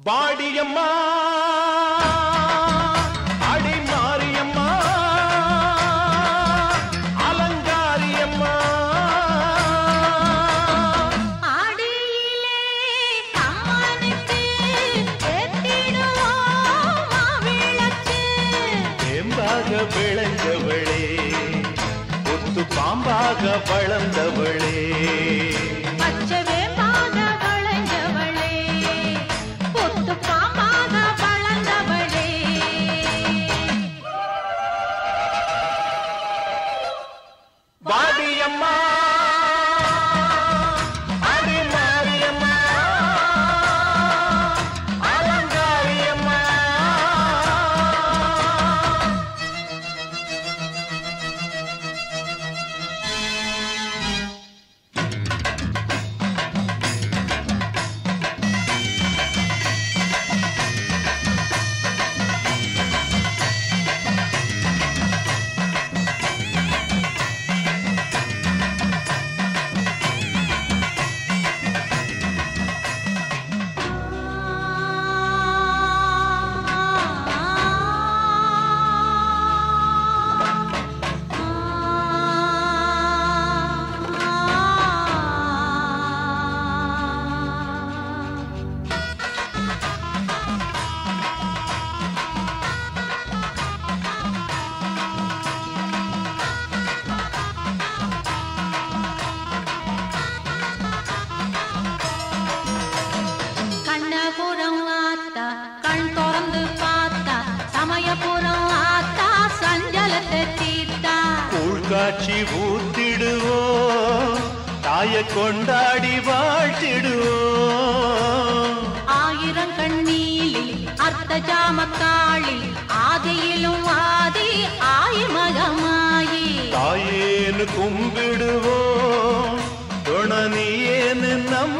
பாடியம்மா அடி மாரியம்மா அலங்காரியம்மா ஆடியிலே அம்மனுக்கு ஏத்திடுவோம் மாவிளக்கு. தேம்பாக விளைஞ்சவளே ஒத்து பாம்பாக வளர்ந்தவளே பச்சை வேம்பாக வளைஞ்சவளே, பொத்து பாம்பாக வளர்ந்தவளே. பாடியம்மா அடி மாரியம்மா அலங்காரியம்மா கண்ணபுரம் ஆத்தா கண் திறந்து பார்த்தா சமயபுரம் ஆத்தா சஞ்சலத்தை தீர்த்தா உள்காட்சி ஊத்திடுவோம் தாய கொண்டாடி வாழ்த்திடுவோம் ஆயிரம் கண்ணீலி அர்த்த ஜாமக்காளி ஆதியிலும் ஆதி ஆயி மகமாயி தாயேன்னு கும்பிடுவோம் துணனியேன்னு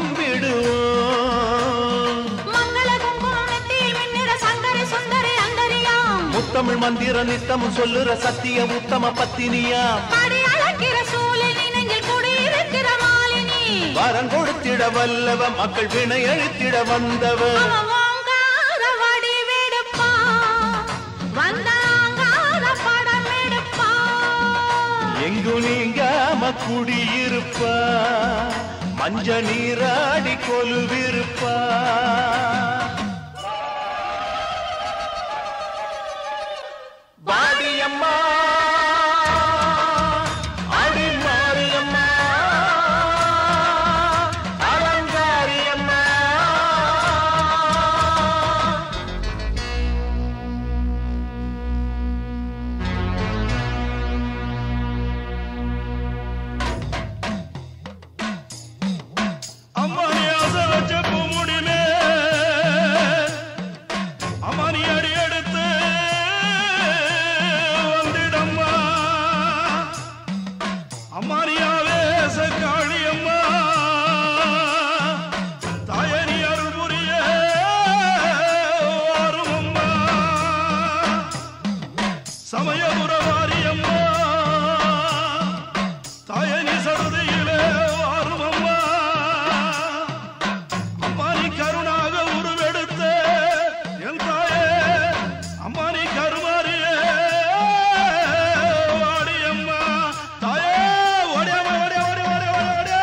நம்பிடுவோம் மங்கள குங்குமம் நெத்தியில் மின்னிற சங்கரி சுந்தரி அந்தரியாம் முத்தமிழ் மந்திர நித்தமும் சொல்லுற சத்திய உத்தம பத்தினியா படி அழகிற சூழல் நெஞ்சில் குடியிருக்கிற மாலினி வரம் கொடுத்திட வல்லவ மக்கள் வினை அழித்திட வந்தவ அவன் ஓங்கார வடிவெடுப்பா வந்த ஆங்கார படம் எடுப்பா எங்கு நீங்காம குடியிருப்பா மஞ்ச நீராடி கொலுவிருப்பா பாடியம்மா அடி மாரியம்மா அலங்காரியம்மா அம்மானி ஆசை வச்ச பூமுடிமே அம்மானி அடி எடுத்து வந்திடம்மா அம்மானியாவே காளி அம்மா தாயனி அருள் புரிய வரும் அம்மா சமயபுர மாரியம்மா தாயனி சடுதியிலே வரும் அம்மா அம்மா நீ கருணாக உருவெடுத்த என் தாயே அம்மா நீ கருமாறியே வாடி அம்மா தாயே ஓடியாமா ஓடியா ஓடியா ஓடியா ஓடியா ஓடியா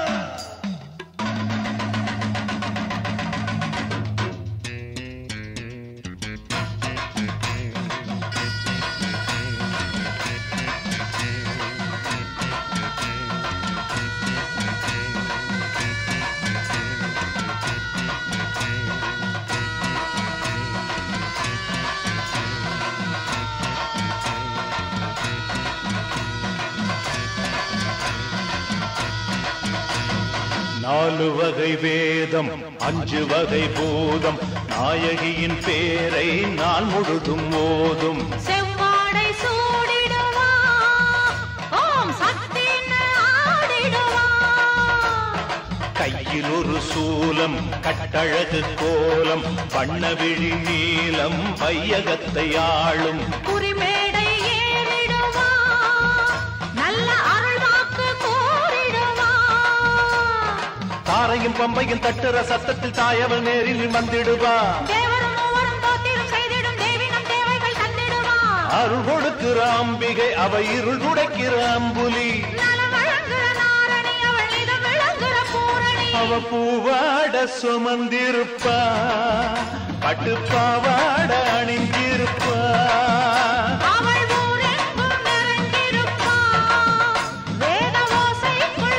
நாலு வகை வேதம் அஞ்சு வகை பூதம் நாயகியின் பேரை நான் முழுதும் ஓதும் செவ்வாடை சூடிடுவா ஓம் சக்தின்னு ஆடிடுவா கையில் ஒரு சூலம் கட்டழகு கோலம் வண்ணவிழி நீலம் வையகத்தை ஆளும் குறிமேடை ஏறிடுவா நல்ல அருள் வாக்கு கூறிடுவா தாரை தாரையும் பம்பையும் தட்டுற சத்தத்தில் தாயவள் நேரில் வந்திடுவா தேவரும் மூவரும் தோத்திரும் செய்திடும் தேவி நம் தேவைகள் தந்திடுவார் அருள் கொடுக்கிற அம்பிகை அவ இருள் துடைக்கிற அம்புலி நலம் வழங்குற நாரணி அவள் இது விளங்குற பூரணி அவ பூவாட சுமந்திருப்பா பட்டு பாவாட அணிஞ்சிருப்பா அவள் ஊரெங்கும் நிறைந்திருப்பாள் வேத ஓசைக்குள்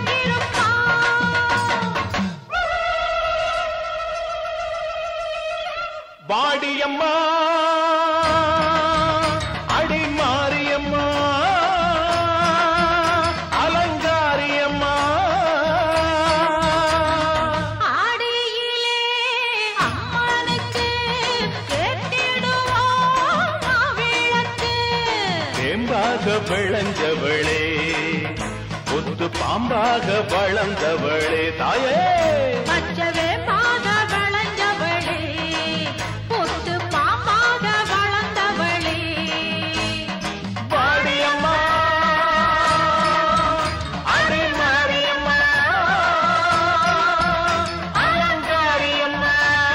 மறைந்திருப்பாள் வாடியம்மா அடி மாரியம்மா அலங்காரியம்மா ஆடியிலே அம்மனுக்கு கேட்டிடுவோம் மாவிளக்கு தேம்பாக விளைஞ்சவளே ஒத்து பாம்பாக வளர்ந்தவளே தாயே பச்சவே பாக வளர்ந்தவளே பொத்து பாம்பாக வளர்ந்தவளே வாடியம்மா அடி மாரியம்மா அலங்காரியம்மா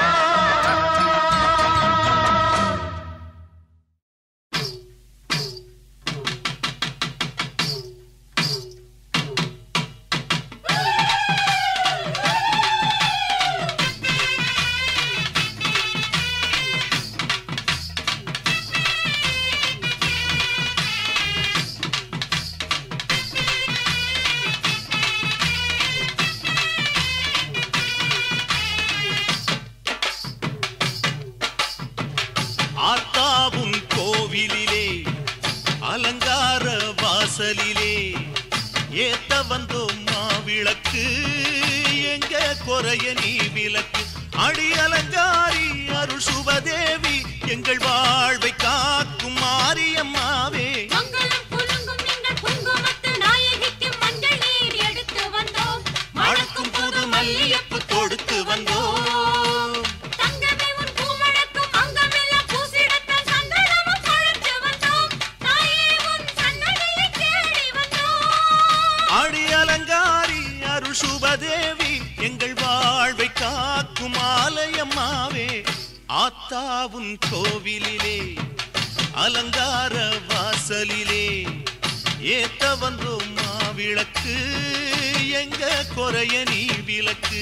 ஆத்தாவும் கோவிலிலே அலங்கார வாசலிலே ஏத்த வந்தோம் மாவிளக்கு எங்க குறைய நீ விளக்கு அடி அலங்காரி அருள் சுபதேவி எங்கள் வாழ்வை காக்கும் மாரியம்மாவே மங்களம் குலுங்கும் எங்கள் குங்குமத்து நாயகிக்கு மஞ்சள் நீர் எடுத்து வந்தோம் மணக்கும் புது மல்லியப்பு கொடுத்து வந்தோம் தங்கமே உன் பூமணக்கும் அங்கமெல்லாம் பூசிடத்தான் சங்கடமும் கழித்து வந்தோம் தாயே உன் சன்னதியை தேடி வந்தோம் அடி அலங்காரி அருள் சுபதேவி எங்கள் வாழ்வை காக்கும் ஆலயம்மாவே ஆத்தாவுன் கோவிலிலே அலங்கார வாசலிலே ஏத்த வந்தோம் மாவிளக்கு எங்க குறைய நீ விளக்கு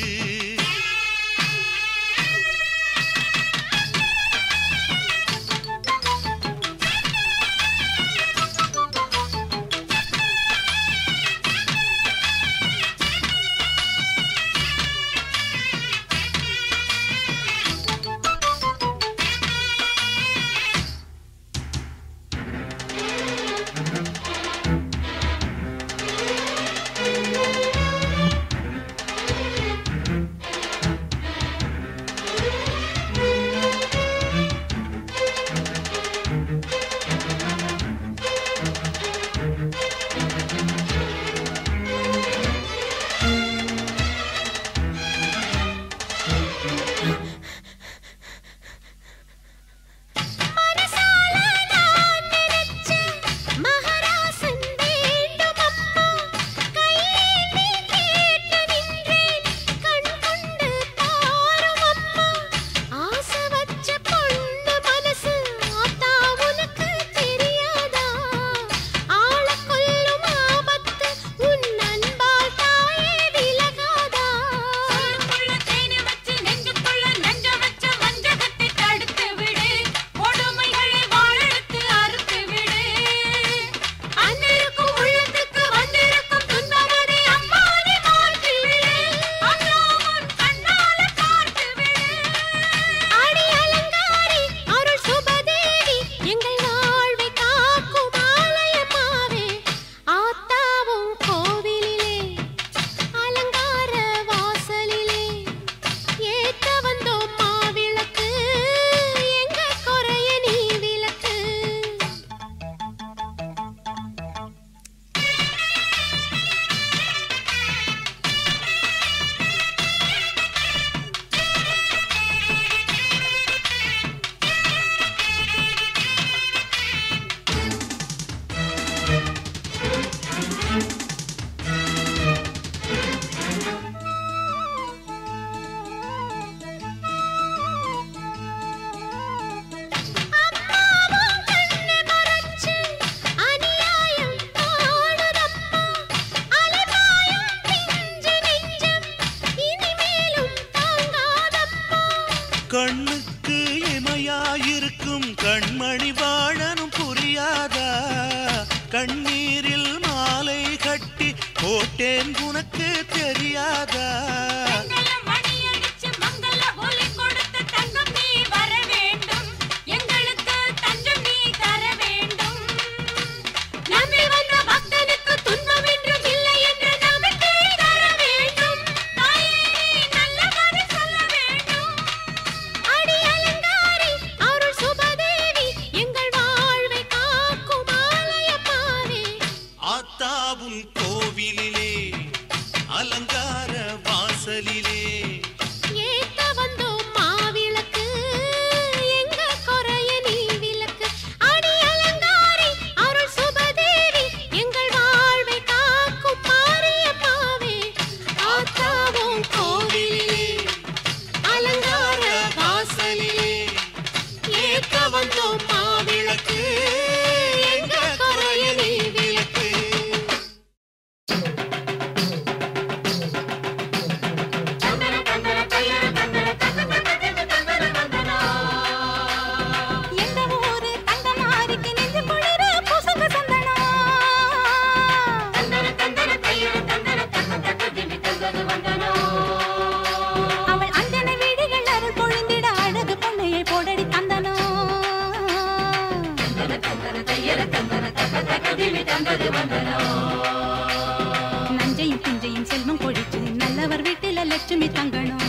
தந்தது வந்தனோ நஞ்சையும் பிஞ்சையும் செல்வம் கொழிச்சு நல்லவர் வீட்டில லட்சுமி தங்கணும்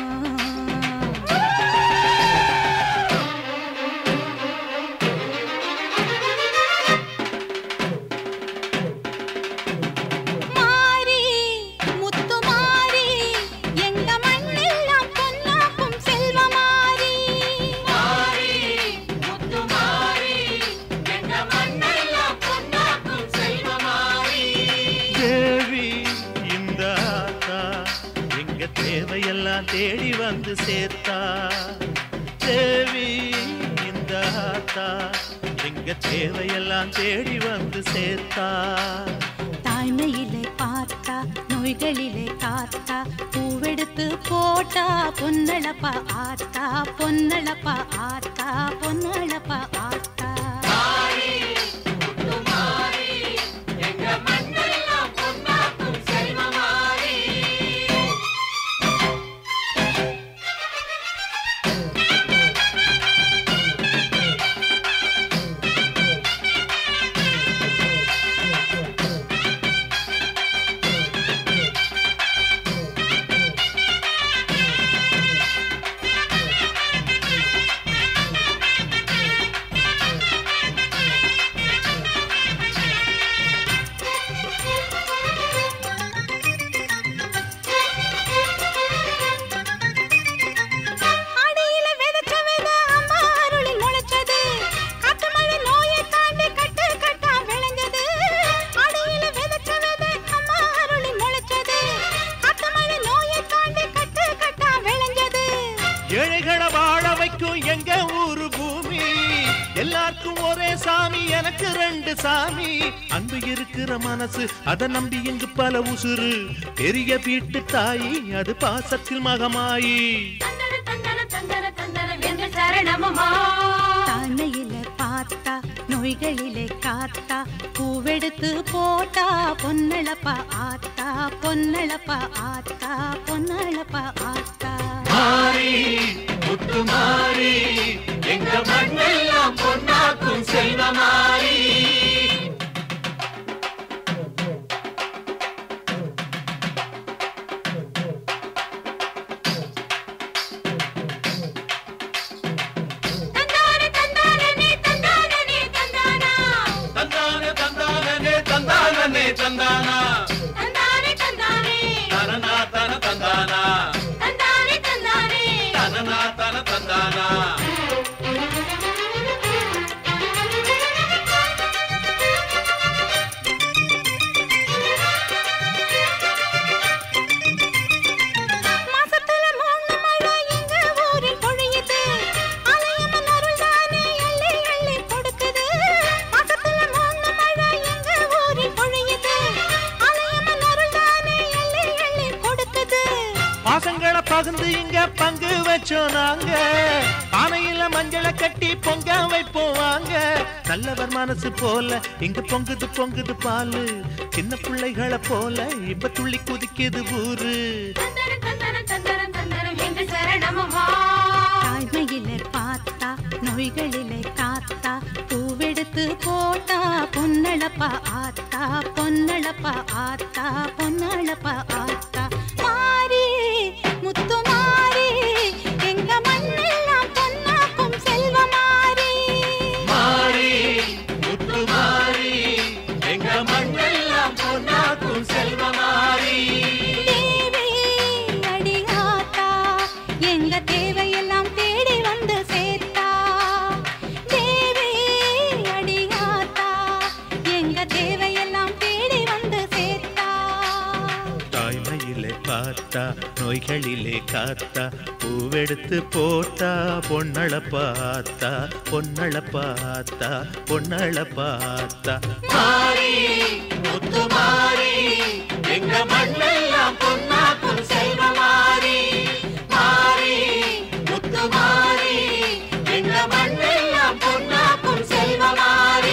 மாரி முத்து மாரி எங்க மண்ணெல்லாம் பொன்னாக்கும் செல்வமாரி மாறி முத்து மாறி எங்க மண்ணெல்லாம் பொன்னாக்கும் செல்வ மாறி தேவி இந்த ஆத்தா எங்க தேவையெல்லாம் தேடி வந்து சேர்த்தா தேவி இந்த ஆத்தா எங்க தேவையெல்லாம் தேடி வந்து சேர்த்தா தாய்மையிலே பார்த்தா நோய்களிலே காத்தா பூவெடுத்து போட்டா பொன்னளப்பா ஆத்தா பொன்னளப்பா ஆத்தா பொன்னளப்பா ஆத்தா முத்து மாறி எங்க மண்ணெல்லாம் பொன்னாக்கும் செல்வ மாறி அடியில விதைச்ச விதை அம்மா அருளில் முளைச்சது காட்டு மழை நோயை தாண்டி கட்டு கட்டா விளைஞ்சது அடியில விதைச்ச விதை அம்மா அருளில் முளைச்சது காட்டு மழை நோயை தாண்டி கட்டு கட்டா விளைஞ்சது ஏழைகளை வாழ வைக்கும் எங்க ஊரு பூமி எல்லாருக்கும் ஒரே சாமி எனக்கு ரெண்டு சாமி அன்பு இருக்கிற மனசு அதை நம்பி இங்கு பல உசுறு பெரிய வீட்டு தாயி அது பாசத்தில் மகமாயி தந்தன தந்தன தந்தன தந்தன எங்க சரணமம்மா தாழ்மையில பார்த்தா நோய்களிலே காத்தா பூவெடுத்து போட்டா பொன்னளப்பா ஆத்தா பொன்னளப்பா ஆத்தா பொன்னளப்பா ஆத்தா மாறி முத்து மாறி எங்க மண்ணெல்லாம் பொன்னாக்கும் செல்வ மாறி தந்தான தந்தான நீ தந்தான நீ தந்தானா தந்தானே தந்தானே தந்தானே தந்தானா தந்தானே தந்தானே தனனா தன தந்தானா தந்தானே தந்தானே தனனா தன தந்தானா மாசத்துல மூணு மழை எங்க ஊரில் பொழியுது அலையம்மன் அருள் தானே அள்ளி அள்ளி கொடுக்குது மாசத்துல மூணு மழை எங்க ஊரில் பொழியுது அலையம்மன் அருள் தானே அள்ளி அள்ளி கொடுக்குது பாசங்களை பகிர்ந்து இங்க பங்கு வச்சோம் நாங்க பானையில மஞ்சளை கட்டி பொங்க வைப்போம் வாங்க நல்லவர் மனசு போல இங்க பொங்குது பொங்குது பாலு சின்ன பிள்ளைகளை போல இப்ப துள்ளி குதிக்குது ஊரு தந்தன தந்தன தந்தன தந்தன எங்க சரணமம்மா தாய்மையிலே பார்த்தா நோய்களிலே காத்தா பூவெடுத்து போட்டா பொன்னளப்பா ஆத்தா பொன்னளப்பா ஆத்தா பொன்னளப்பா ஆத்தா மாறி முத்து மாறி எங்க மண்ணெல்லாம் பொன்னாக்கும் செல்வமாரி மாறி முத்து மாறி எங்க மண்ணெல்லாம் பொன்னாக்கும் செல்வ மாறி தேவி அடியாத்தா எங்க தேவையெல்லாம் தேடி வந்து சேர்த்தா தேவி அடியாத்தா எங்க தேவையெல்லாம் தேடி வந்து சேர்த்தா தாய்மையிலே பார்த்தா நோய்களிலே காத்தா பூவெடுத்து போட்டா பொன்னள பார்த்தா பொன்னள பார்த்தா பொன்னள பார்த்தா மாறி முத்து மாறி எங்க மண்ணெல்லாம் பொன்னாக்கும் செல்வ மாறி மாறி முத்து மாறி எங்க மண்ணெல்லாம் பொன்னாக்கும் செல்வ மாறி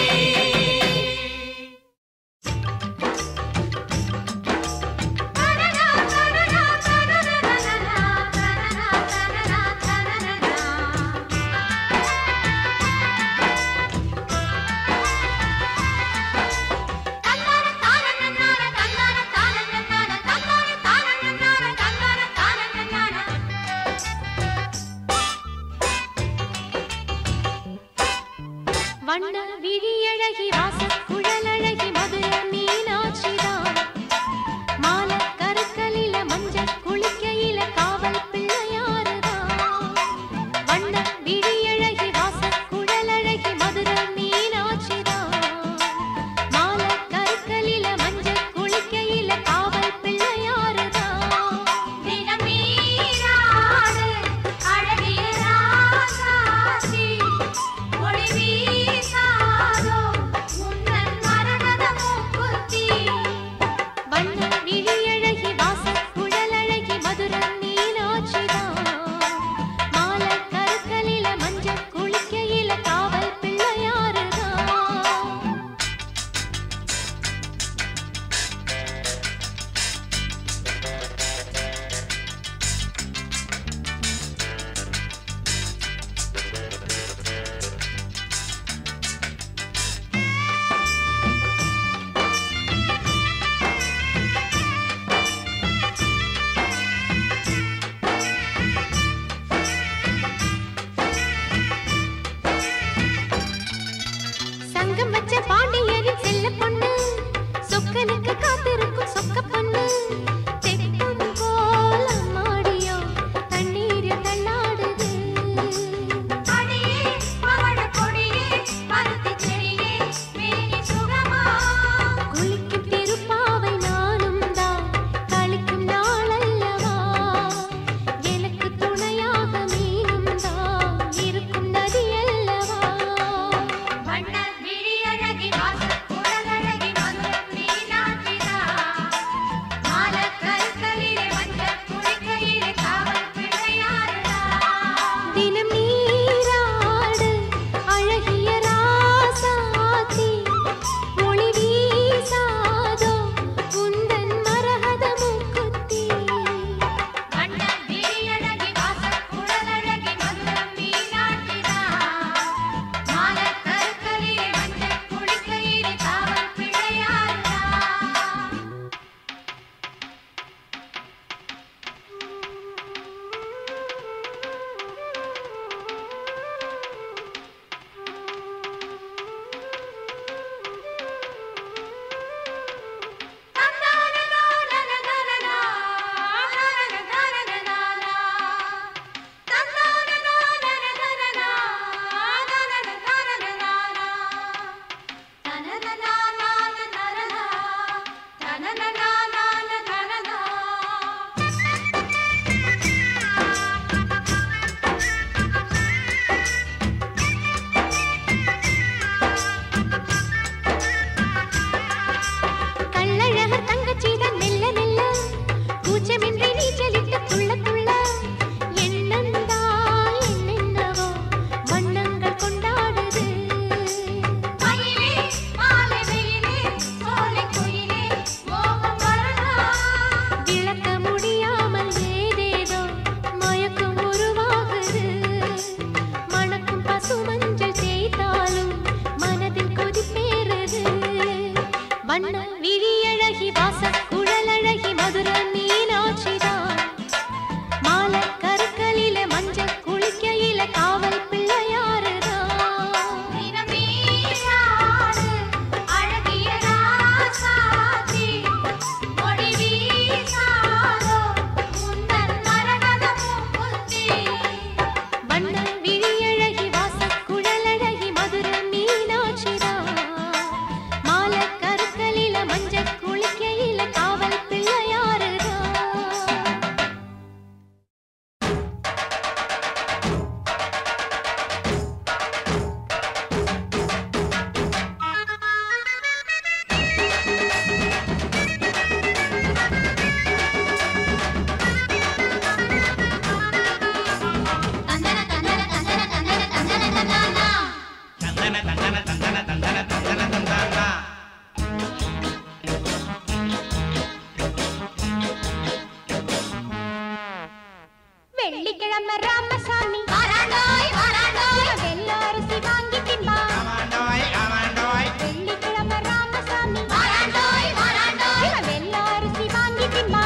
வெள்ளிக்கிழமை ராமசாமி வாராண்டோய் வாராண்டோய் வெள்ளரிசி வாங்கி தின்பா வெள்ளிக்கிழமை ராமசாமி வாராண்டோய் வாராண்டோய் வெள்ளரிசி வாங்கி தின்பா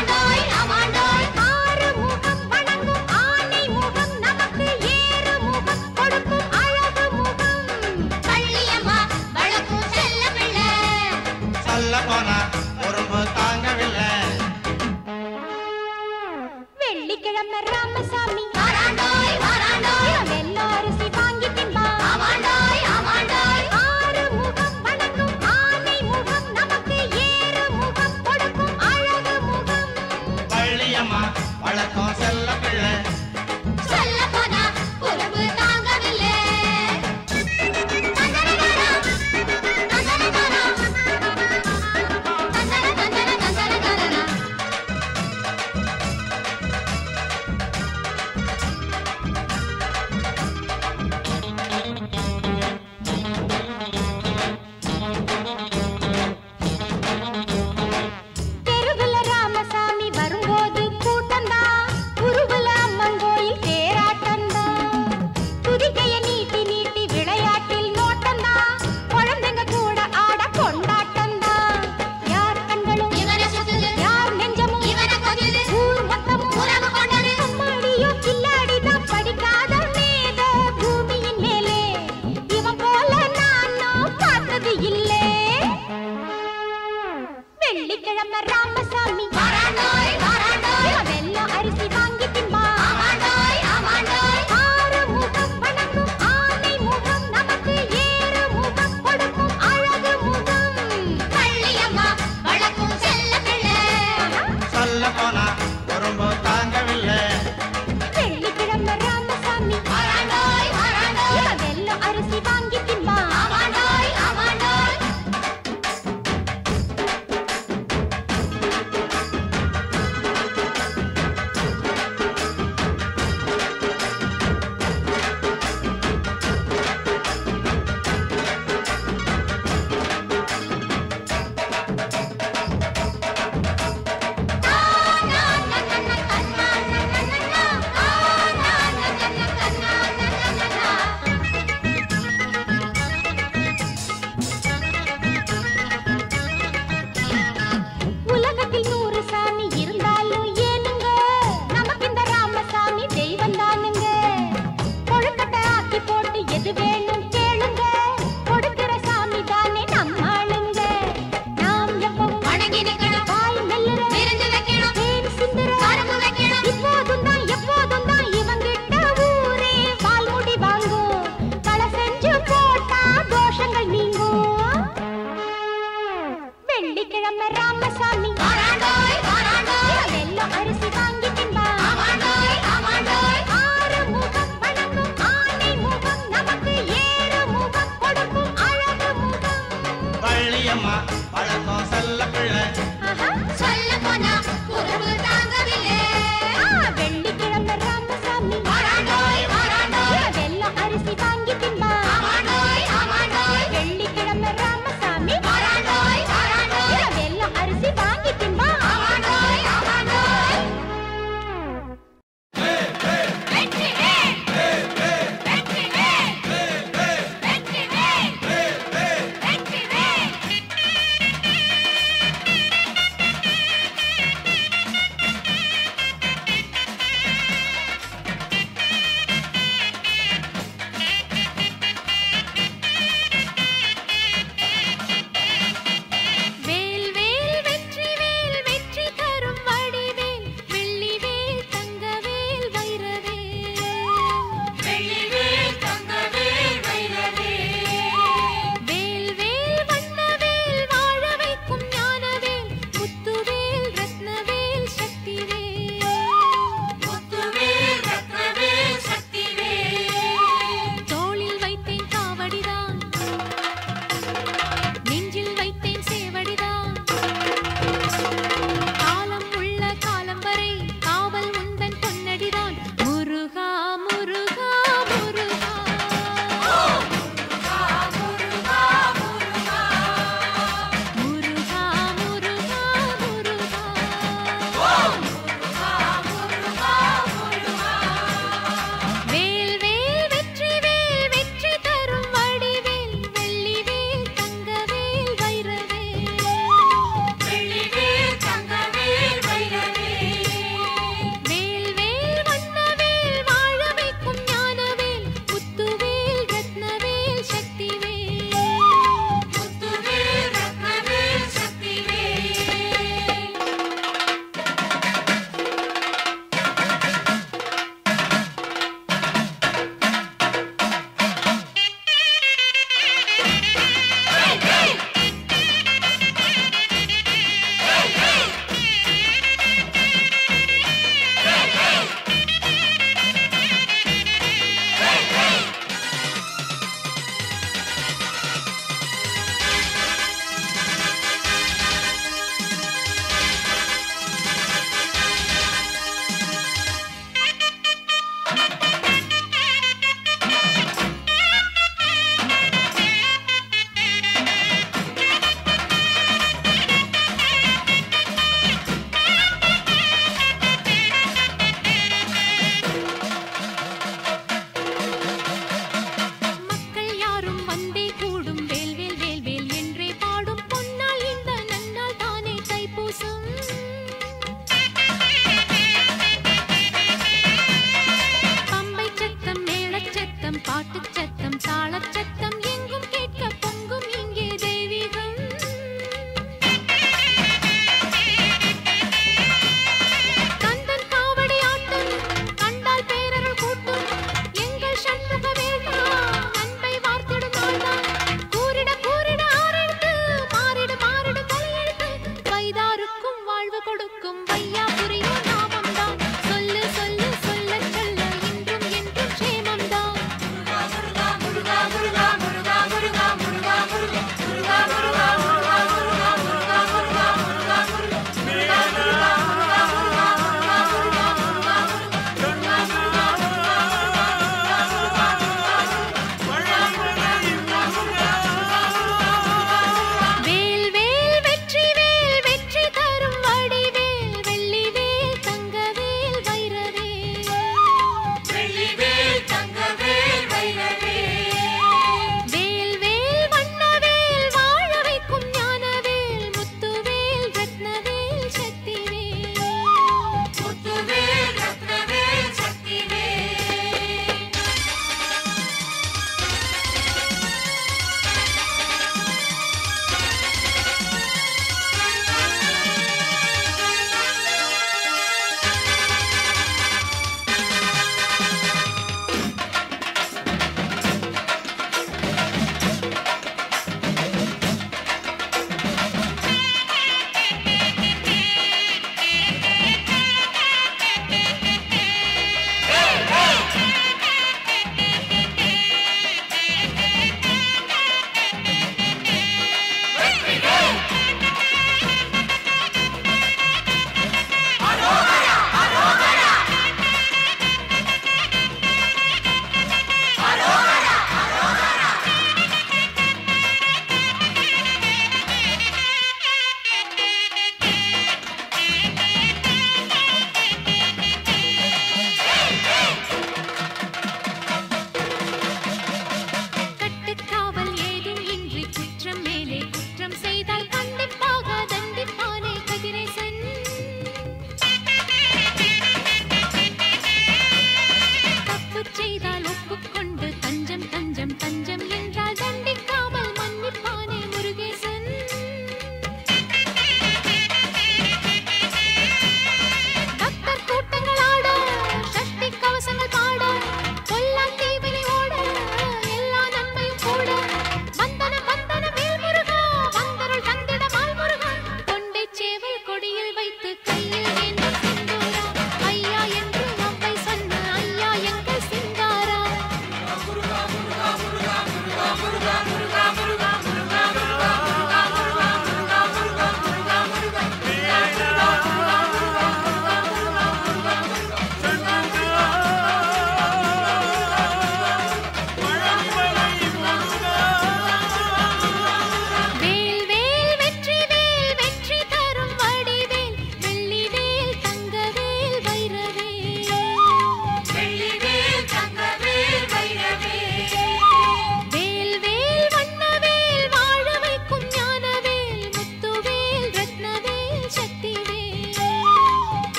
ஆறு முகம் வணங்கும் ஆனை முகம் நமக்கு ஏறு முகம் கொடுக்கும் அழகு முகம் பள்ளியம்மா வழக்கும் செல்ல பிள்ளை சொல்ல போனா உறவு தாங்கவில்லை வெள்ளிக்கிழமை ராமசாமி வாராண்டோய் வாராண்டோய் வெள்ளரிசி வாங்கி தின்பா ஆமாண்டோய் ஆமாண்டோய் ஆறு முகம் வணங்கும் ஆனை முகம் நமக்கு ஏறு முகம் கொடுக்கும் அழகு முகம் பள்ளியம்மா வழக்கம் செல்ல பிள்ளை சொல்ல போனா உறவு தாங்கவில்லை தந்தரதாரா, தந்தரதாரா, தந்தர, தந்தர, தந்தரதாரா. தெருவுல ராமசாமி வரும்போது கூட்டம்தான் உருவுல அம்மன்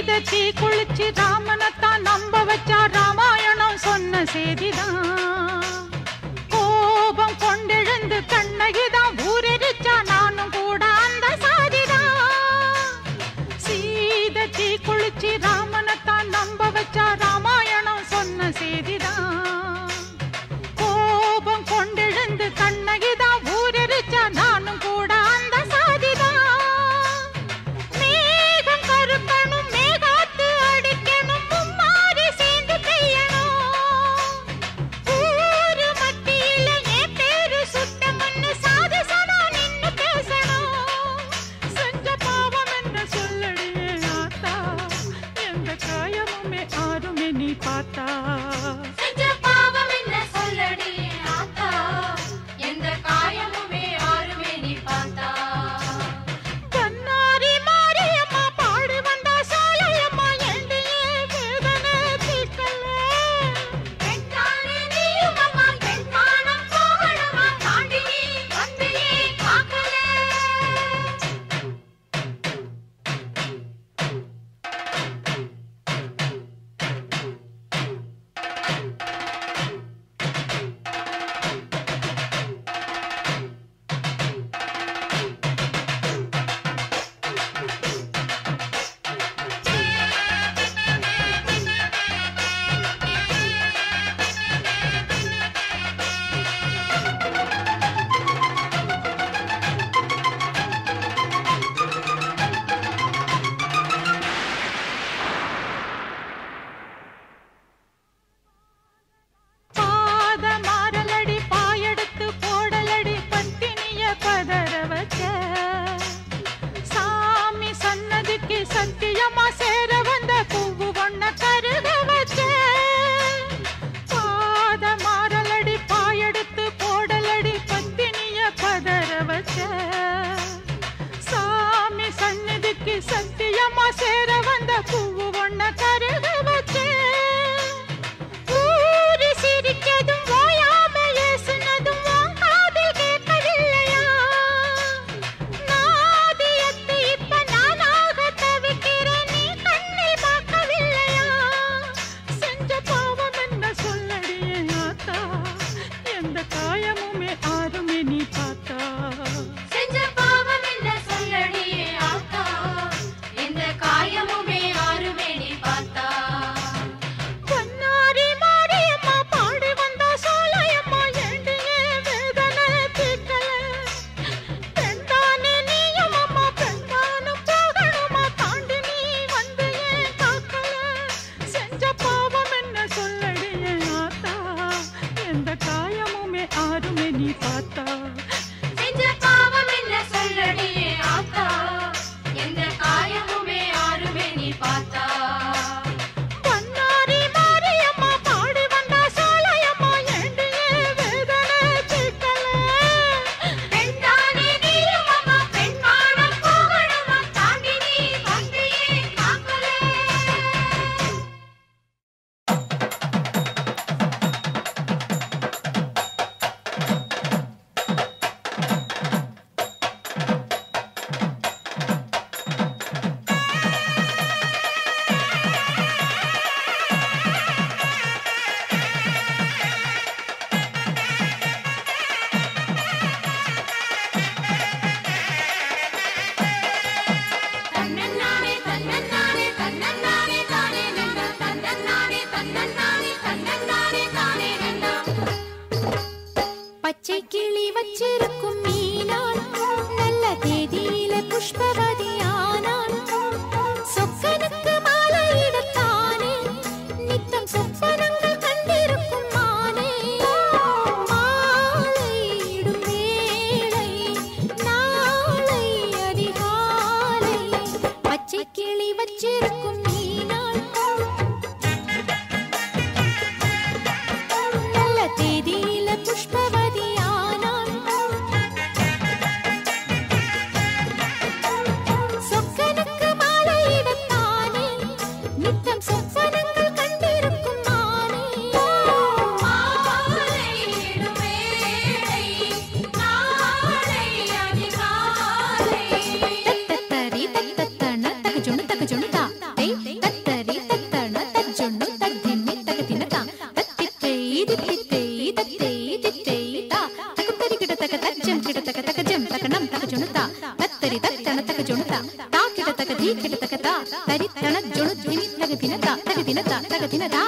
சீதச்சி குளிச்சு ராமனைத்தான் நம்ப வச்சா ராமாயணம் சொன்ன செய்திதான் கோபம் கொண்டெழுந்து கண்ணகிதான் ஊரெரிச்சா நானும் கூட அந்த சாதிதான் சீதச்சி குளிச்சு ராமனைத்தான் நம்ப வச்சா ராமாயணம் சொன்ன செய்திதான் கோபம் கொண்டெழுந்து கண்ணகிதான் ஊரெரிச்சா நானும் கூட அந்த சாதிதான் மேகம் கருக்கணும் மேகாத்து அடிக்கணும் மும்மாரி சேர்ந்து பெய்யணும் ஊரு மத்தியில என் பேரு சுத்தம்னு சாதிசனா நின்னு பேசணும் செஞ்ச பாவம் என்ன சொல்லடியே ஆத்தா எந்த காயமுமே ஆறுமே நீ பார்த்தா செஞ்ச பாவம் என்ன சொல்லடி ஆத்தா எந்த காயமுமே யாருமே நீ பார்த்தா கண்ணாரி மாரியம்மா பாடி வந்தா சாலையம்மா எண்டியே வேதனை தீர்க்கல பெண்தானே நீயும் அம்மா பெண்மானம் போகணுமா தாண்டி நீ வந்து ஏன் காக்கல பாத மாறலடி பாயெடுத்து போடலடி பத்தினிய பதற வச்ச சாமி சன்னதிக்கு சத்தியமா சேர வந்த பூவு ஒண்ண கருக வச்ச பாத மாறலடி பாயெடுத்து போடலடி பத்தினிய பதற வச்ச சாமி சன்னதிக்கு சத்தியமா சேர வந்த பூவு ஒண்ண கருக வச்ச ஊரு சிரிச்சதும் ஓயாம ஏசுனதும் உன் காதில் கேட்கவில்லையா? நாதியத்து இப்ப நானாக தவிக்கிறேன், நீ கண்ணில் பார்க்கவில்லையா? செஞ்ச பாவம் என்ன சொல்லடியே ஆத்தா? எந்த காயமுமே ஆறுமே நீ பார்த்தா செஞ்ச பாவம் என்ன சொல்லடி ஆத்தா எந்த காயமுமே யாருமே நீ பார்த்தா பொன்னாரி மாரியம்மா பாடி வந்தா சோலையம்மா ஏண்டியே வேதனை தீர்க்கல. பெண்தானே நீயும் அம்மா பெண்தானும் போகணுமா தாண்டி நீ வந்து ஏன் காக்கல? செஞ்ச பாவம் என்ன சொல்லடியே ஆத்தா? எந்த காயமுமே ஆறுமே நீ பார்த்தா செஞ்ச பாவம் என்ன சொல்லடி ஆத்தா எந்த காயமுமே யாருமே நீ பார்த்தா பொன்னாரி மாரியம்மா பாடி வந்தா சோலையம்மா ஏண்டியே வேதனை தீர்க்கல. பெண்தானே நீயும் அம்மா பெண்மானம் போகணுமா தாண்டி நீ வந்து ஏன் காக்கல தன்னன்னானே தன்னன்னானே தன்னன்னானே தானே நன்னா தன்னன்னானே தன்னன்னானே தன்னன்னானே தானே நன்னா பச்சை கிளி வச்சிருக்கும் மீனான் நல்ல தேதியில புஷ்பவதியானான் சொக்கனுக்கு மாலையிடத்தானே நித்தம் சொப்பனங்கள் கண்டிருக்கும் மானே மாலையிடும் வேளை நாளை அதிகாலை பச்சை கிளி வச்சிருக்கும் மீனான் நல்ல தேதியில புஷ்பவதியானான் சொக்கனுக்கு மாலையிடத்தானே நித்தம் சொப்பனங்கள் கண்டிருக்கும் மானே மாலையிடும் வேளை நாளை அதிகாலை தத்தத்தரி தத்தத்தன தகஜுணு தகஜுணு தா தை தன ஜொணு தினி தக தினதா தக தினதா தக தினதா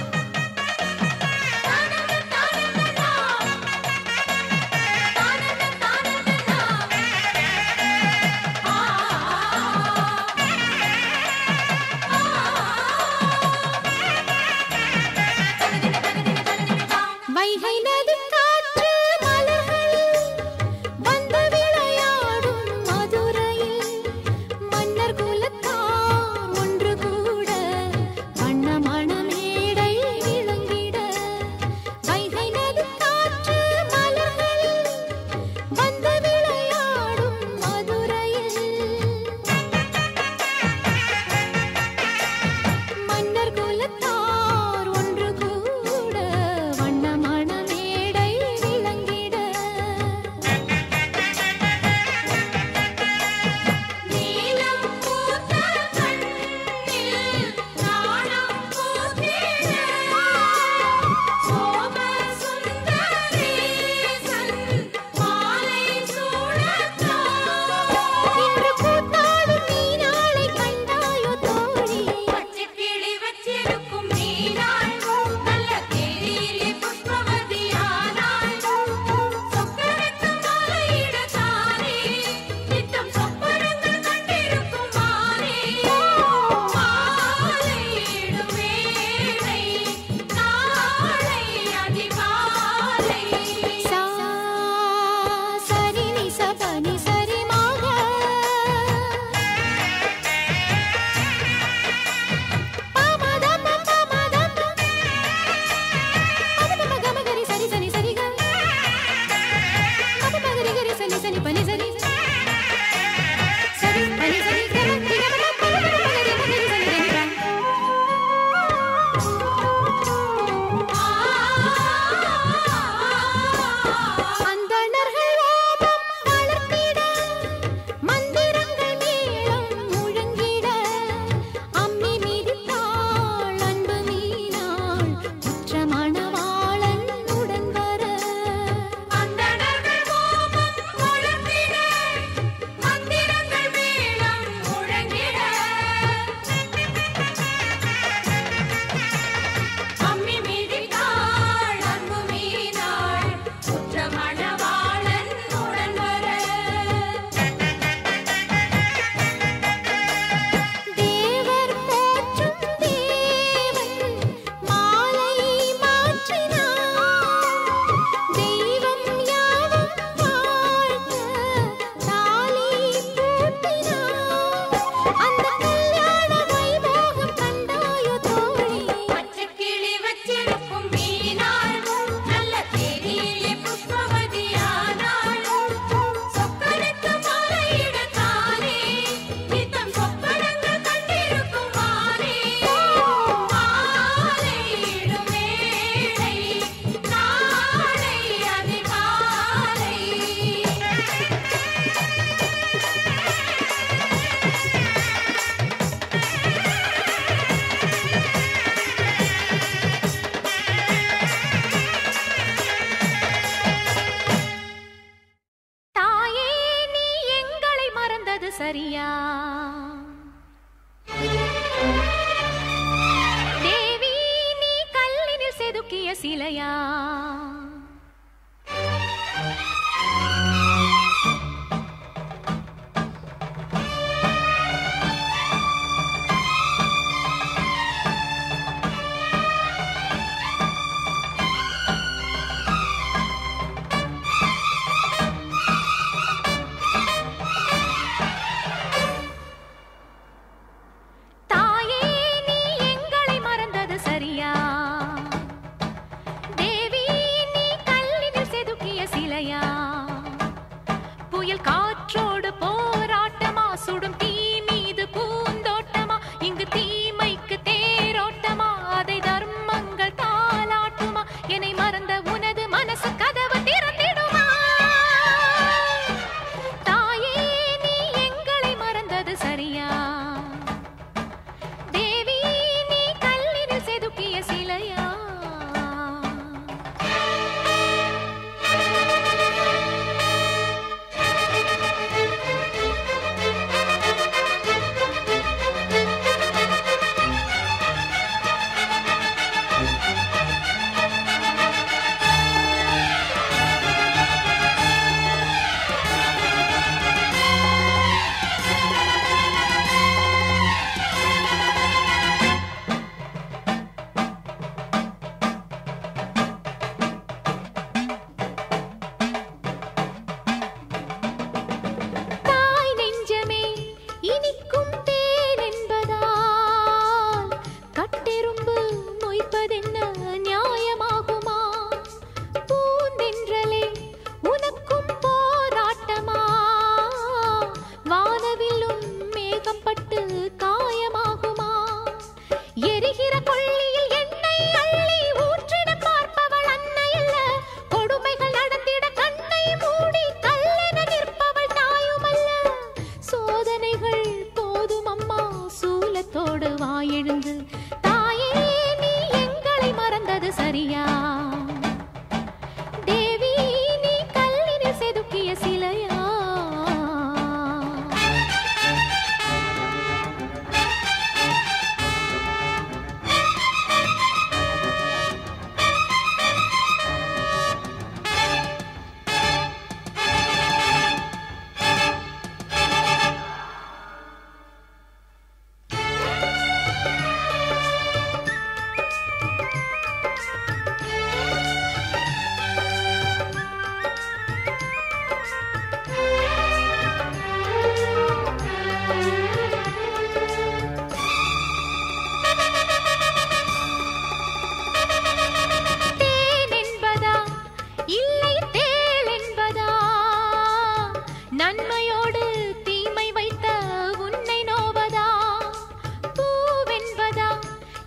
வைகை நதி காற்று மலர்கள் வந்து விளையாடும் மதுரையில் மன்னர் குலத்தார் ஒன்று கூட வண்ணமான மேடை விளங்கிட வைகை நதி காற்று மலர்கள் வந்து விளையாடும் மதுரையில் மன்னர் குலத்தார் ஒன்று கூட வண்ணமான மேடை விளங்கிட நீலம் பூத்த கண்ணில் நாணம் பூத்திட சோம சுந்தரேசன் மாலை சூடத்தான் இன்று கூத்தாடும் மீனாளை கண்டாயோ தோழி பச்சைக்கிளி வச்சிருக்கும் மீனாள் நல்ல தேரிலே புஷ்பவதியானாள் சொக்கனுக்கு மாலையிடத்தானே நித்தம் சொப்பனங்கள் கண்டிருக்கும் மானே மாலையிடும் வேளை நாளை அதிகாலை சா சரி நி சப நி சரி மாக பாமதம் பாமதம் பதம கம கரி சரி சரி சரி க பதம கரி கரி சனி சனி பனி சரி சரி பனி சரி கம ரி கம பதம கம கரி கரி சனி சனி க அந்தணர்கள் ஓபம் வளர்த்திட மந்திரங்கள் மேளம் முழங்கிட அம்மி மிதித்தாள் அன்பு மீனாள் குற்றமணவாளன் உடன் வர அந்தணர்கள் கோபம் முழங்கிட மந்திரங்கள் மேளம் முழங்கிட அம்மி மிதித்தாள் அன்பு மீனாள் குற்றமணவாளன் உடன் வர தேவர் போற்றும் தேவன் மாலை மாற்றினார் தெய்வம் யாவும் வாழ்த்த தாலி பூட்டினார் அந்த கல்யாண வைபோகம் கண்டாயோ தோழி பச்சைக்கிளி வச்சிருக்கும் மீனாள் நல்ல தேரிலே புஷ்பவதியானாள் சொக்கனுக்கு மாலையிடத்தானே நித்தம் சொப்பனங்கள் கண்டிருக்கும் மானே மாலையிடும் வேளை நாளை அதிகாலை தாயே நீ எங்களை மறந்தது சரியா தேவி நீ கல்லினில் செதுக்கிய சிலையா தாயே நீ எங்களை மறந்தது சரியா தேவி நீ கல்லினில் செதுக்கிய சிலையா புயல் காற்றோடு போராட்டமா சுடும் தீ மீது பூந்தோட்டமா இங்கு தீமைக்கு தேரோட்டமா அதை தர்மங்கள் தாலாட்டுமா என்னை மறந்த உனது மனசு கதவு திறந்திடுமா தாயே நீ எங்களை மறந்தது சரியா தேவி நீ கல்லினில் செதுக்கிய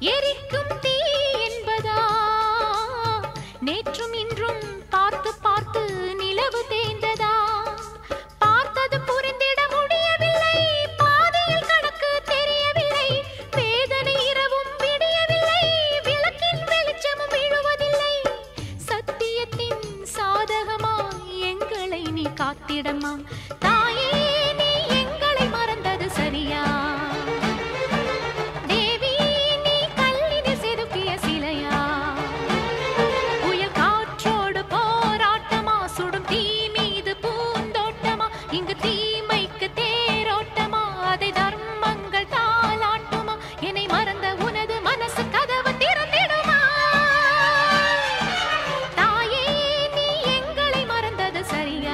எரிக்கும் தீ என்பதா நேற்றும் இன்றும் பார்த்து பார்த்து நிலவு தேய்ந்ததா பார்த்தது புரிந்திட முடியவில்லை பாதையில் கணக்கு தெரியவில்லை வேதனை இரவும் விடியவில்லை விளக்கின் வெளிச்சமும் விழுவதில்லை சத்தியத்தின் சாதகமா எங்களை நீ காத்திடமா தாயே நீ எங்களை மறந்தது சரியா தேவி நீ கல்லினில் செதுக்கிய சிலையா புயல் காற்றோடு போராட்டமா சுடும் தீ மீது பூந்தோட்டமா இங்கு தீமைக்கு தேரோட்டமா அதை தர்மங்கள் தாளாட்டுமா என்னை மறந்த உனது மனசு கதவு திறந்திடுமா தாயே நீ எங்களை மறந்தது சரியா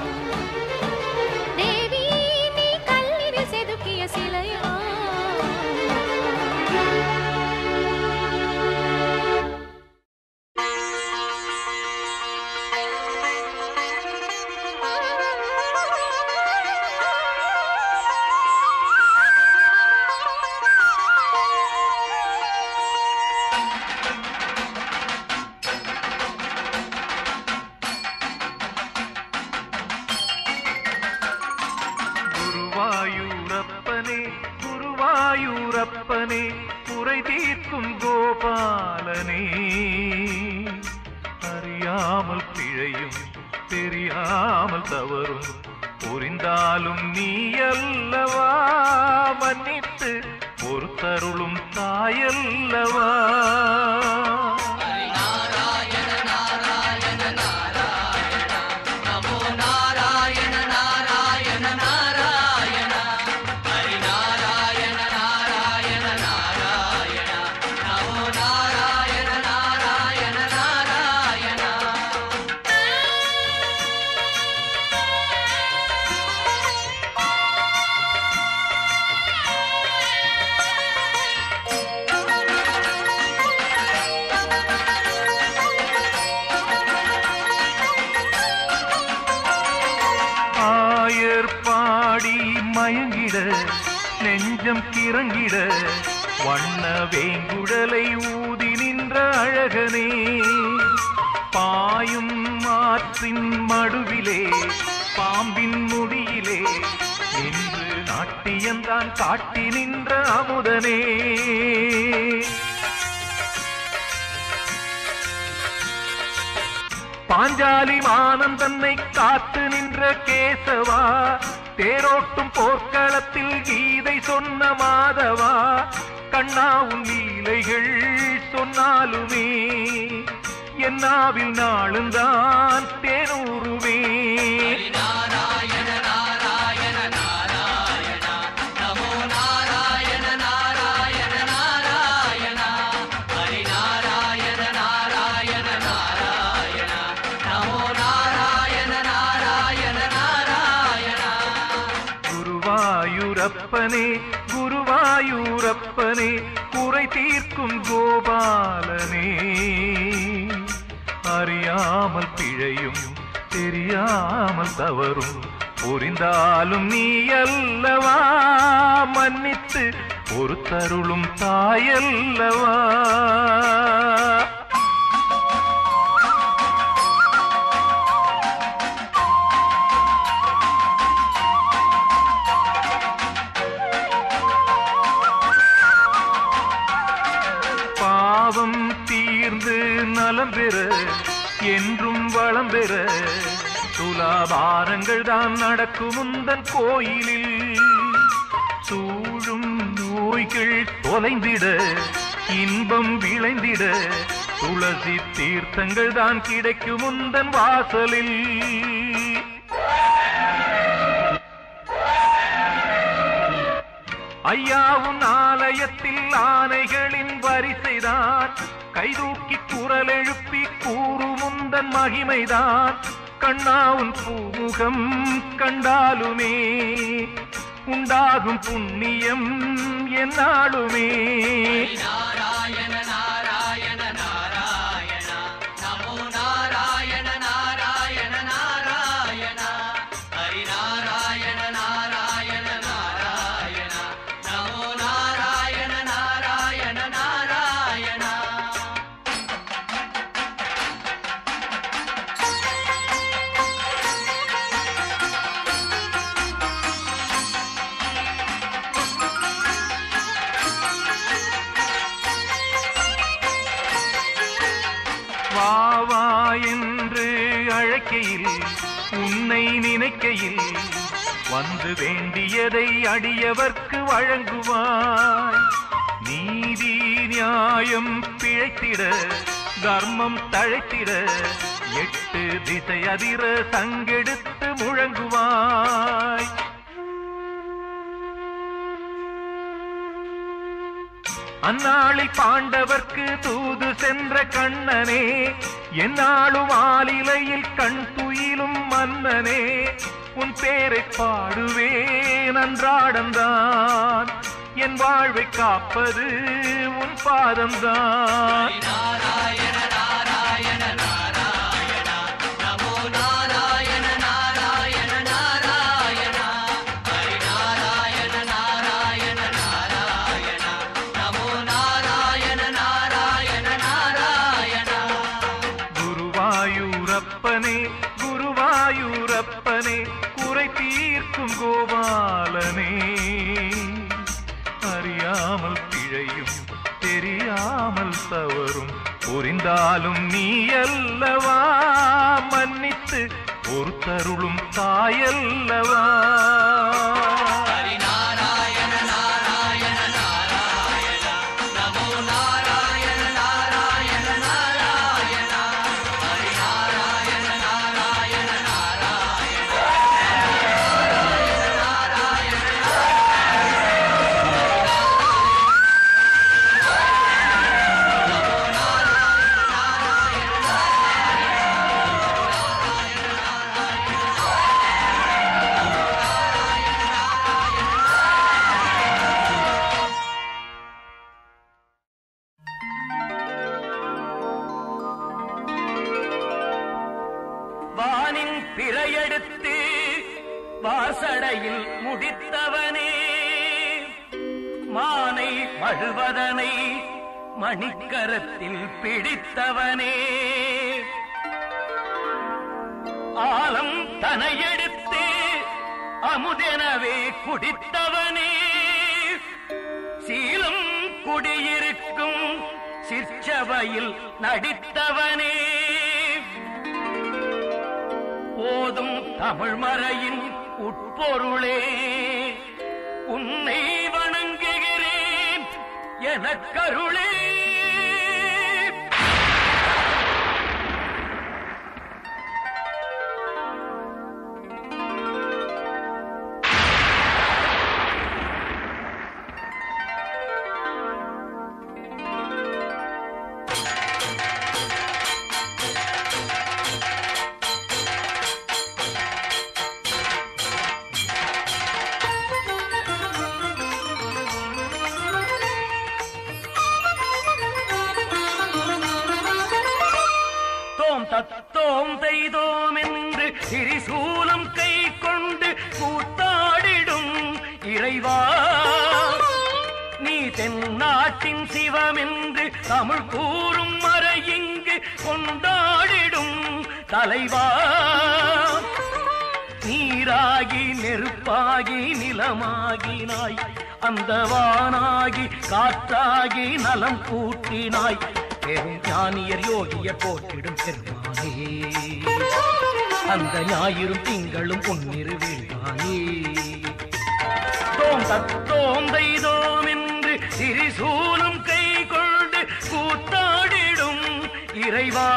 தேவி நீ கல்லினில் செதுக்கிய சிலையா குருவாயூரப்பனே குருவாயூரப்பனே குறை தீர்க்கும் கோபாலனே அறியாமல் பிழையும் தெரியாமல் தவறும் புரிந்தாலும் நீ அல்லவா மன்னித்து பொறுத்தருளும் தாயல்லவா ஆயர் பாடி மயங்கிட நெஞ்சம் கிறங்கிட வண்ண வேங்குடலை ஊதி நின்ற அழகனே பாயும் ஆற்றின் மடுவிலே பாம்பின் முடியிலே நின்று நாட்டியந்தான் காட்டி நின்ற அமுதனே பாஞ்சாலி மானம் தன்னை காத்து நின்ற கேசவா தேரோட்டும் போர்க்களத்தில் கீதை சொன்ன மாதவா கண்ணா உன் லீலைகள் சொன்னாலுமே என்னாவில் நாளுந்தான் தேனூருவே குருவாயூரப்பனே குருவாயூரப்பனே குறை தீர்க்கும் கோபாலனே அறியாமல் பிழையும் தெரியாமல் தவறும் புரிந்தாலும் நீ அல்லவா மன்னித்து பொறுத்தருளும் தாயல்லவா பாவம் தீர்ந்து நலம் பெற என்றும் வளம் பெற துலாபாரங்கள் தான் நடக்கும் உந்தன் கோயிலில் சூழும் நோய்கள் தொலைந்திட இன்பம் விளைந்திட துளசி தீர்த்தங்கள் தான் கிடைக்கும் உந்தன் வாசலில் ஐயாவும் ஆலயத்தில் ஆனைகளின் வரிசைதான் கைதூக்கி குரல் எழுப்பி கூறுமுந்தன் மகிமைதான் கண்ணாவுன் பூமுகம் கண்டாலுமே உண்டாகும் புண்ணியம் என்னாலுமே வா வா என்று அழைக்கையில் உன்னை நினைக்கையில் வந்து வேண்டியதை அடியவர்க்கு வழங்குவாய் நீதி நியாயம் பிழைத்திட தர்மம் தழைத்திட எட்டு திசை அதிர சங்கெடுத்து முழங்குவாய் அந்நாளில் பாண்டவர்க்கு தூது சென்ற கண்ணனே எந்நாளும் ஆலிலையில் கண் துயிலும் மன்னனே உன் பேரை பாடுவேன் அன்றாடந்தான் என் வாழ்வை காப்பது உன் பாதம்தான் குருவாயூரப்பனே குருவாயூரப்பனே குறை தீர்க்கும் கோபாலனே அறியாமல் பிழையும் தெரியாமல் தவறும் புரிந்தாலும் நீ அல்லவா மன்னித்து பொறுத்தருளும் தாயல்லவா வானின் பிறையெடுத்து வாசடையில் முடித்தவனே மானை மழுவதனை மணிக்கரத்தில் பிடித்தவனே ஆலம் தனையெடுத்து அமுதெனவே குடித்தவனே சீலம் குடியிருக்கும் சிற்சபையில் நடித்தவனே ஓதும் தமிழ்மறையின் உட்பொருளே உன்னை வணங்குகிறேன் எனக்கருளே தோம் தத்தோம் செய்தோம் என்று திரிசூலம் கை கொண்டு கூத்தாடிடும் இறைவா நீ தென்னாட்டின் சிவம் என்று தமிழ் கூறும் மறை இங்கு கொண்டாடிடும் தலைவா நீராகி நெருப்பாகி நிலமாகினாய் அந்த வானாகி காற்றாகி நலம் கூட்டினாய் பெரும் ஞானியர் யோகியர் போற்றிடும் பெருமானே அந்த ஞாயிறும் திங்களும் பொன்னிரு வீழ்வானே தோம் தத்தோம் தைதோம் என்று திரிசூலம் கை கொண்டு கூத்தாடிடும் இறைவா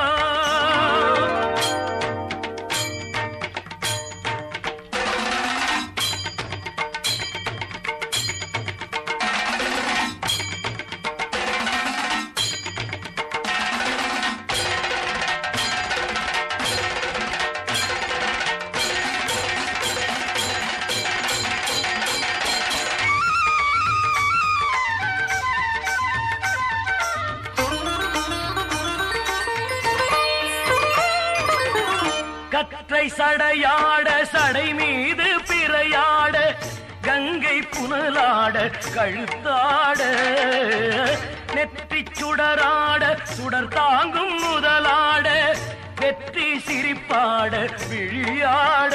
கற்றை சடையாட சடை மீது பிறையாட கங்கை புனலாட கழுத்தாட நெற்றி சுடராட சுடர் தாங்கும் முதலாட வெற்றி சிரிப்பாட விழியாட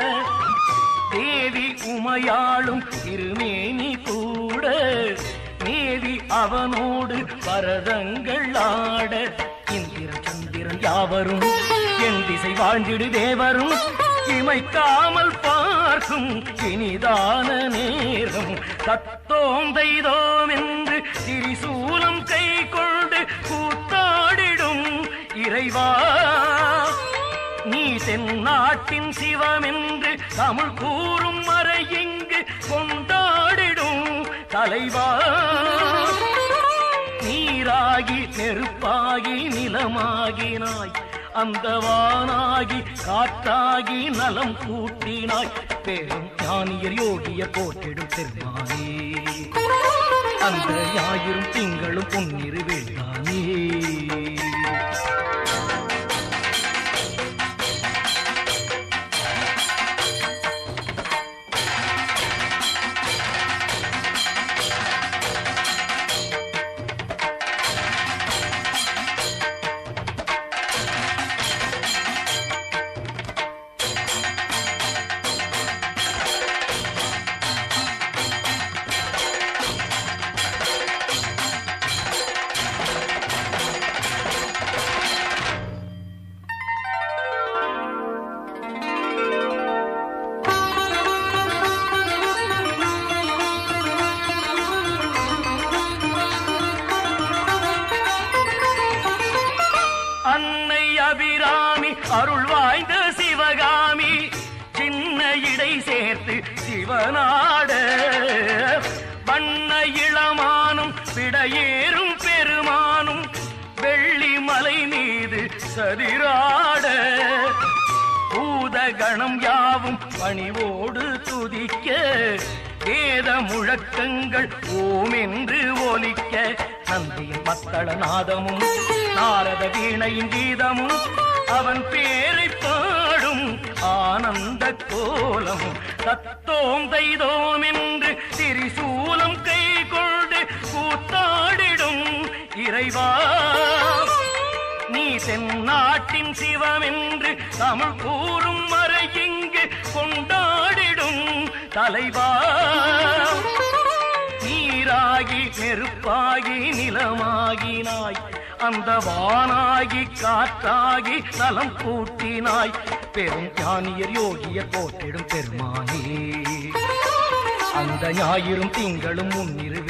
தேவி உமையாளும் திருமேனி கூட மேவி அவனோடு பரதங்கள் ஆட இந்திரன் வீரன் யாவரும் என் திசை வாழ்ந்திடு தேவரும் இமைக்காமல் பார்க்கும் இனிதான நேரம் தத்தோந்தைதோம் என்று திரிசூலம் கை கொண்டு கூத்தாடிடும் இறைவா நீ தென்னாட்டின் சிவம் என்று தமிழ் கூறும் மறை இங்கு கொண்டாடிடும் தலைவா நீராகி நெருப்பாகி நிலமாகினாய் அந்த வானாகி காற்றாகி நலம் கூட்டினாய் பெரும் ஞானியர் யோகியர் போற்றிடும் பெருமானே அந்த ஞாயிறும் திங்களும் பொன்னிரு வேண்டானே அன்னை அபிராமி அருள் வாய்ந்த சிவகாமி சின்ன இடை சேர்த்து சிவநாட வண்ண இளமானும் விடையேறும் பெருமானும் வெள்ளி மலை மீது சதிராட பூதகணம் யாவும் பணிவோடு துதிக்க வேத முழக்கங்கள் ஓம் என்று ஒலிக்க நந்தியின் மத்தள நாதமும் நாரத வீணையின் கீதமும் அவன் பேரை பாடும் ஆனந்த கோலம் தத்தோம் தைதோம் என்று திரிசூலம் கை கொண்டு கூத்தாடிடும் இறைவா நீ தென்னாட்டின் சிவம் என்று தமிழ் கூறும் மறை இங்கு கொண்டாடிடும் தலைவா நீராகி நெருப்பாகி நிலமாகினாய் அந்த வானாகி காற்றாகி நலம் கூட்டினாய் பெரும் ஞானியர் யோகியர் போற்றிடும் பெருமானே அந்த ஞாயிறும் திங்களும் முன்னிரு